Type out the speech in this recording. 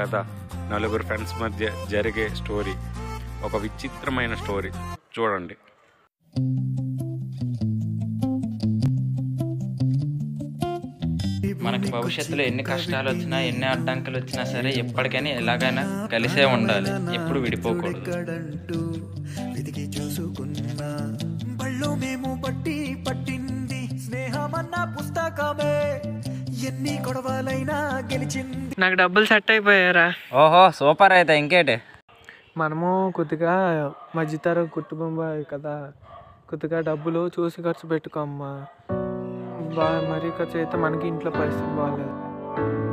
కథ నలుగురు ఫ్రెండ్స్ మధ్య జరిగే స్టోరీ ఒక విచిత్రమైన స్టోరీ చూడండి మనకి భవిష్యత్తులో ఎన్ని కష్టాలు వచ్చినా ఎన్ని అడ్డంకులు వచ్చినా సరే ఎప్పటికైనా ఎలాగైనా కలిసే ఉండాలి ఎప్పుడు విడిపోకూడదు ఎక్కడంటూ వెతికి చూసుకున్నా బళ్ళు మేము పట్టి పట్టింది స్నేహమన్న పుస్తకమే ఎన్ని గొడవలైనా గెలిచింది నాకు డబ్బులు సెట్ అయిపోయారా ఓహో సూపర్ అయితే ఇంకేటి మనము కొద్దిగా మధ్యతరం కుటుంబం కదా కొద్దిగా డబ్బులు చూసి ఖర్చు పెట్టుకోమ్మా బాగా మరీ ఖర్చు అయితే మనకి ఇంట్లో పరిస్థితి బాగాలేదు